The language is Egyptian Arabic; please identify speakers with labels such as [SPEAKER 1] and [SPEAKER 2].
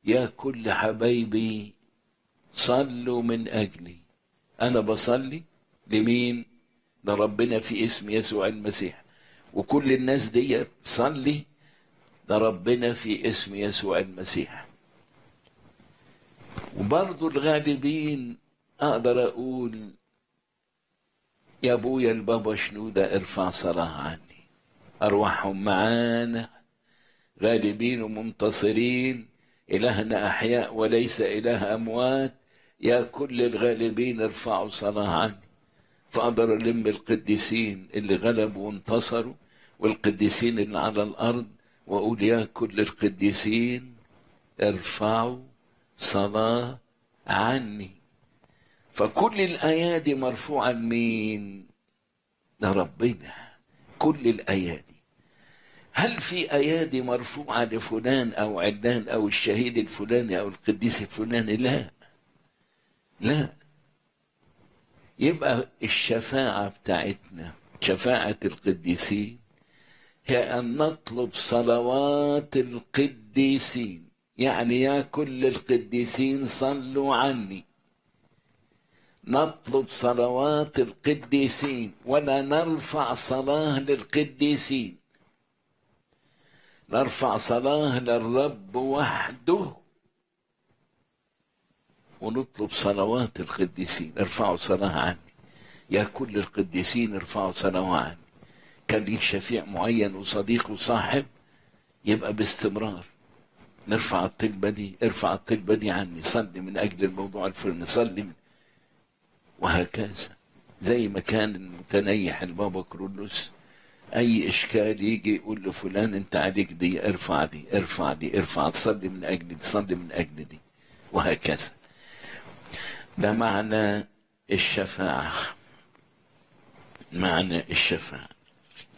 [SPEAKER 1] يا كل حبايبي صلوا من أجلي أنا بصلي لمين لربنا في اسم يسوع المسيح وكل الناس دي صلي لربنا في اسم يسوع المسيح وبرضو الغالبين أقدر أقول يا أبويا البابا شنودة ارفع صلاة عني أرواحهم معانا غالبين ومنتصرين إلهنا أحياء وليس إله أموات يا كل الغالبين ارفعوا صلاة عني فأقدر ألم القديسين اللي غلبوا وانتصروا والقديسين اللي على الأرض وأقول يا كل القديسين ارفعوا صلاة عني فكل الأيادي مرفوعة لمين؟ لربنا كل الأيادي هل في أيادي مرفوعة لفلان أو علان أو الشهيد الفلاني أو القديس الفلاني؟ لا لا يبقى الشفاعة بتاعتنا شفاعة القديسين هي أن نطلب صلوات القديسين يعني يا كل القديسين صلوا عني نطلب صلوات القديسين ولا نرفع صلاة للقديسين نرفع صلاة للرب وحده ونطلب صلوات القديسين ارفعوا صلاة عني يا كل القديسين ارفعوا صلاة عني كان ليك شفيع معين وصديق وصاحب يبقى باستمرار نرفع الطلبة دي ارفع الطلبة دي عني صلي من أجل الموضوع الفلاني صلي من وهكذا زي ما كان المتنيح البابا كرولوس اي اشكال يجي يقول لفلان انت عليك دي ارفع دي ارفع دي ارفع تصلي من اجل دي صلي من اجل دي وهكذا ده معنى الشفاعة معنى الشفاعة